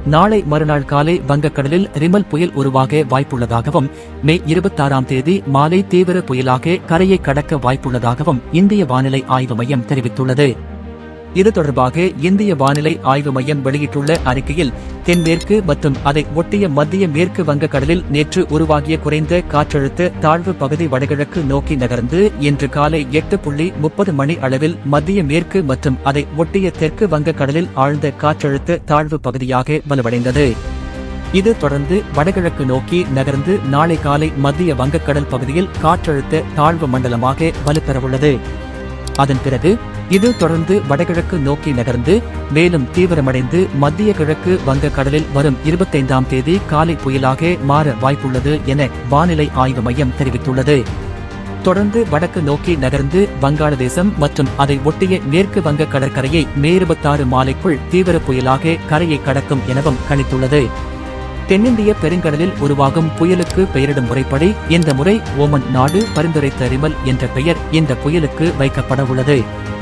நாளை மறுநாள் காலை வங்கக்கடலில் ரிமல் புயல் உருவாக வாய்ப்புள்ளதாகவும் மே இருபத்தாறாம் தேதி மாலை தீவிர புயலாக கரையை கடக்க வாய்ப்புள்ளதாகவும் இந்திய வானிலை ஆய்வு மையம் தெரிவித்துள்ளது இது தொடர்பாக இந்திய வானிலை ஆய்வு மையம் வெளியிட்டுள்ள அறிக்கையில் தென்மேற்கு மற்றும் அதை ஒட்டிய மத்திய மேற்கு வங்கக்கடலில் நேற்று உருவாகிய குறைந்த காற்றழுத்த தாழ்வு பகுதி வடகிழக்கு நோக்கி நகர்ந்து இன்று காலை எட்டு புள்ளி முப்பது மணி அளவில் மத்திய மேற்கு மற்றும் அதை ஒட்டிய தெற்கு வங்கக்கடலில் ஆழ்ந்த காற்றழுத்த தாழ்வு பகுதியாக வலுவடைந்தது இது தொடர்ந்து வடகிழக்கு நோக்கி நகர்ந்து நாளை காலை மத்திய வங்கக்கடல் பகுதியில் காற்றழுத்த தாழ்வு மண்டலமாக வலுப்பெறவுள்ளது அதன் பிறகு இது தொடர்ந்து வடகிழக்கு நோக்கி நகர்ந்து மேலும் தீவிரமடைந்து மத்திய கிழக்கு வங்கக்கடலில் வரும் இருபத்தைந்தாம் தேதி காலை புயலாக மாற வாய்ப்புள்ளது என வானிலை ஆய்வு மையம் தெரிவித்துள்ளது தொடர்ந்து வடக்கு நோக்கி நகர்ந்து வங்காளதேசம் மற்றும் அதை ஒட்டிய மேற்கு வங்க கடற்கரையை மே இருபத்தாறு மாலைக்குள் தீவிர புயலாக கரையை கடக்கும் எனவும் கணித்துள்ளது தென்னிந்திய பெருங்கடலில் உருவாகும் புயலுக்கு பெயரிடும் முறைப்படி இந்த முறை ஓமன் நாடு பரிந்துரைத்த ரிமல் என்ற பெயர் இந்த புயலுக்கு வைக்கப்பட உள்ளது